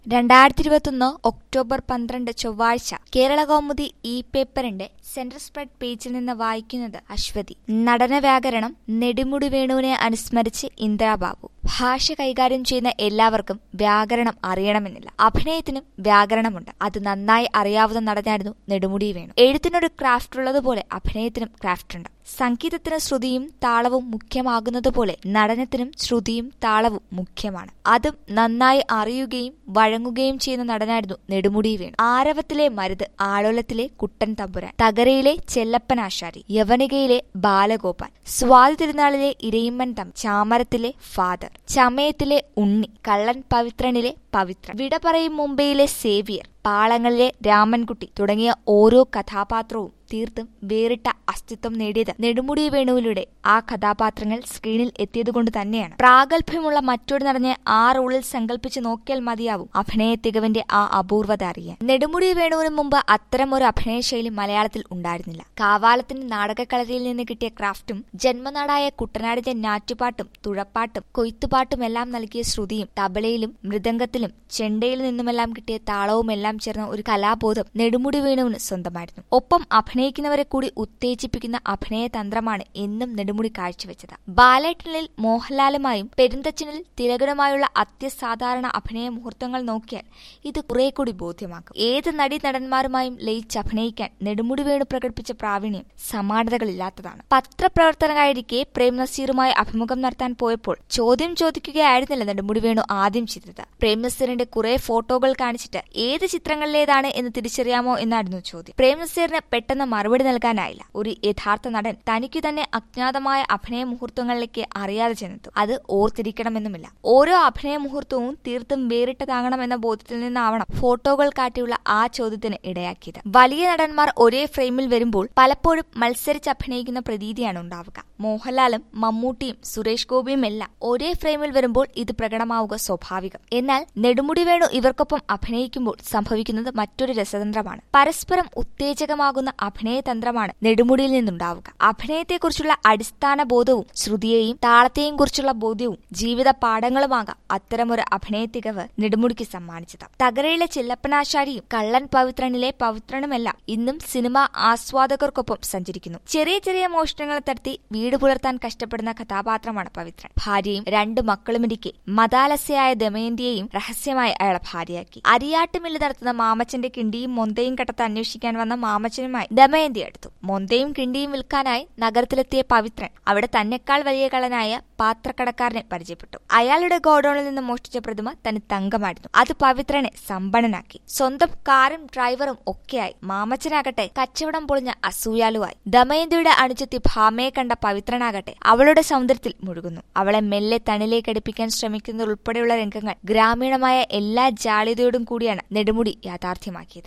രണ്ടായിരത്തി ഇരുപത്തൊന്ന് ഒക്ടോബർ പന്ത്രണ്ട് ചൊവ്വാഴ്ച കേരള കൗമുദി ഇ പേപ്പറിന്റെ സെൻട്രൽ സ്പ്രെഡ് പേജിൽ നിന്ന് വായിക്കുന്നത് അശ്വതി നടന വ്യാകരണം നെടുമുടി വേണുവിനെ അനുസ്മരിച്ച് ഇന്ദിരാബാബു ഭാഷ കൈകാര്യം ചെയ്യുന്ന എല്ലാവർക്കും വ്യാകരണം അറിയണമെന്നില്ല അഭിനയത്തിനും വ്യാകരണമുണ്ട് അത് നന്നായി അറിയാവുന്ന നടനായിരുന്നു നെടുമുടി വേണു എഴുത്തിനൊരു ക്രാഫ്റ്റ് ഉള്ളതുപോലെ അഭിനയത്തിനും ക്രാഫ്റ്റ് ഉണ്ട് സംഗീതത്തിന് ശ്രുതിയും താളവും മുഖ്യമാകുന്നതുപോലെ നടനത്തിനും ശ്രുതിയും താളവും മുഖ്യമാണ് അതും നന്നായി അറിയുകയും വഴങ്ങുകയും ചെയ്യുന്ന നടനായിരുന്നു നെടുമുടി വേണു ആരവത്തിലെ മരുത് ആളോലത്തിലെ കുട്ടൻ തമ്പുരാൻ തകരയിലെ ചെല്ലപ്പനാശാരി യവനികയിലെ ബാലഗോപാൽ സ്വാതി തിരുനാളിലെ ഇരയിമ്മൻ തം ചാമരത്തിലെ ഫാദർ ചമയത്തിലെ ഉണ്ണി കള്ളൻ പവിത്രനിലെ പവിത്രൻ വിട പറയും മുംബൈയിലെ സേവിയർ പാളങ്ങളിലെ രാമൻകുട്ടി തുടങ്ങിയ ഓരോ കഥാപാത്രവും തീർത്തും വേറിട്ട അസ്തിത്വം നേടിയത് നെടുമുടി വേണുവിലൂടെ ആ കഥാപാത്രങ്ങൾ സ്ക്രീനിൽ എത്തിയതുകൊണ്ട് തന്നെയാണ് പ്രാഗൽഭ്യമുള്ള മറ്റൊരു നടനെ ആ റോളിൽ സങ്കല്പിച്ച് നോക്കിയാൽ മതിയാവും അഭിനയ തികവിന്റെ ആ അപൂർവത അറിയാൻ നെടുമുടി വേണുവിന് മുമ്പ് അത്തരം ഒരു അഭിനയശൈലി മലയാളത്തിൽ ഉണ്ടായിരുന്നില്ല കാവാലത്തിന്റെ നാടകക്കളരിയിൽ നിന്ന് കിട്ടിയ ക്രാഫ്റ്റും ജന്മനാടായ കുട്ടനാടിന്റെ ഞാറ്റുപാട്ടും തുഴപ്പാട്ടും കൊയ്ത്തുപാട്ടും എല്ലാം നൽകിയ ശ്രുതിയും തബലയിലും മൃദംഗത്തിലും ചെണ്ടയിൽ നിന്നുമെല്ലാം കിട്ടിയ താളവുമെല്ലാം ചേർന്ന ഒരു കലാബോധം നെടുമുടി വേണുവിന് സ്വന്തമായിരുന്നു ഒപ്പം അഭിനയിക്കുന്നവരെ കൂടി ഉത്തേജിപ്പിക്കുന്ന അഭിനയ തന്ത്രമാണ് എന്നും നെടുമുടി കാഴ്ചവെച്ചത് ബാലേട്ടനിൽ മോഹൻലാലുമായും പെരുന്തച്ചനിൽ തിലകനുമായുള്ള അത്യസാധാരണ അഭിനയ മുഹൂർത്തങ്ങൾ നോക്കിയാൽ ഇത് കുറെ കൂടി ബോധ്യമാക്കും ഏത് നടി നടന്മാരുമായും ലയിച്ച് അഭിനയിക്കാൻ നെടുമുടി വേണു പ്രകടിപ്പിച്ച പ്രാവീണ്യം സമാനതകളില്ലാത്തതാണ് പത്രപ്രവർത്തകനായിരിക്കെ പ്രേം നസീറുമായി അഭിമുഖം നടത്താൻ പോയപ്പോൾ ചോദ്യം ചോദിക്കുകയായിരുന്നില്ല നെടുമുടി വേണു ആദ്യം ചെയ്തത് പ്രേം നസീറിന്റെ കുറെ ഫോട്ടോകൾ കാണിച്ചിട്ട് ഏത് ചിത്രങ്ങളിലേതാണ് എന്ന് തിരിച്ചറിയാമോ എന്നായിരുന്നു ചോദ്യം പ്രേം നസീറിന് പെട്ടെന്ന് മറുപടി നൽകാനായില്ല ഒരു യഥാർത്ഥ നടൻ തനിക്കു തന്നെ അജ്ഞാതമായ അഭിനയ മുഹൂർത്തങ്ങളിലേക്ക് അറിയാതെ ചെന്നെത്തും അത് ഓർത്തിരിക്കണമെന്നുമില്ല ഓരോ അഭിനയ മുഹൂർത്തവും തീർത്തും വേറിട്ടതാകണമെന്ന ബോധ്യത്തിൽ നിന്നാവണം ഫോട്ടോകൾ കാട്ടിയുള്ള ആ ചോദ്യത്തിന് ഇടയാക്കിയത് വലിയ നടന്മാർ ഒരേ ഫ്രെയിമിൽ വരുമ്പോൾ പലപ്പോഴും മത്സരിച്ച് അഭിനയിക്കുന്ന പ്രതീതിയാണ് ഉണ്ടാവുക മോഹൻലാലും മമ്മൂട്ടിയും സുരേഷ് ഗോപിയും എല്ലാം ഒരേ ഫ്രെയിമിൽ വരുമ്പോൾ ഇത് പ്രകടമാവുക സ്വാഭാവികം എന്നാൽ നെടുമുടി വേണു ഇവർക്കൊപ്പം അഭിനയിക്കുമ്പോൾ സംഭവിക്കുന്നത് മറ്റൊരു രസതന്ത്രമാണ് പരസ്പരം ഉത്തേജകമാകുന്ന അഭിനയതന്ത്രമാണ് നെടുമുടിയിൽ നിന്നുണ്ടാവുക അഭിനയത്തെക്കുറിച്ചുള്ള അടിസ്ഥാന ബോധവും ശ്രുതിയെയും താളത്തെയും കുറിച്ചുള്ള ബോധ്യവും ജീവിത പാഠങ്ങളുമാകാം അത്തരമൊരു അഭിനയ തികവ് നെടുമുടിക്ക് സമ്മാനിച്ചത് തകരയിലെ ചെല്ലപ്പനാശാരിയും കള്ളൻ പവിത്രനിലെ പവിത്രനുമെല്ലാം ഇന്നും സിനിമ ആസ്വാദകർക്കൊപ്പം സഞ്ചരിക്കുന്നു ചെറിയ ചെറിയ മോഷണങ്ങൾ തടത്തി വീട് പുലർത്താൻ കഷ്ടപ്പെടുന്ന കഥാപാത്രമാണ് പവിത്രൻ ഭാര്യയും രണ്ട് മക്കളുമിരിക്കെ മതാലസ്യയായ ദമയന്തിയെയും രഹസ്യമായി അയാളെ ഭാര്യയാക്കി അരിയാട്ടുമില്ല് നടത്തുന്ന മാമച്ചന്റെ കിണ്ടിയും മൊന്തയും കട്ടത്ത് അന്വേഷിക്കാൻ വന്ന മാമച്ചനുമായി ദമയന്തി അടുത്തു മൊന്തയും കിണ്ടിയും വിൽക്കാനായി നഗരത്തിലെത്തിയ പവിത്രൻ അവിടെ തന്നെക്കാൾ വലിയ കള്ളനായ പാത്രക്കടക്കാരനെ പരിചയപ്പെട്ടു അയാളുടെ ഗോഡൌണിൽ നിന്ന് മോഷ്ടിച്ച പ്രതിമ തനി തങ്കമായിരുന്നു അത് പവിത്രനെ സമ്പന്നനാക്കി സ്വന്തം കാറും ഡ്രൈവറും ഒക്കെയായി മാമച്ചനാകട്ടെ കച്ചവടം പൊളിഞ്ഞ അസൂയാലുവായി ദമയന്തിയുടെ അണിച്ചെത്തി ഭാമയെ കണ്ട പവിത്രനാകട്ടെ അവളുടെ സൗന്ദര്യത്തിൽ മുഴുകുന്നു അവളെ മെല്ലെ തണിലേക്കടുപ്പിക്കാൻ ശ്രമിക്കുന്നത് ഉൾപ്പെടെയുള്ള രംഗങ്ങൾ ഗ്രാമീണമായ എല്ലാ ജാള്യതയോടും കൂടിയാണ് നെടുമുടി യാഥാർത്ഥ്യമാക്കിയത്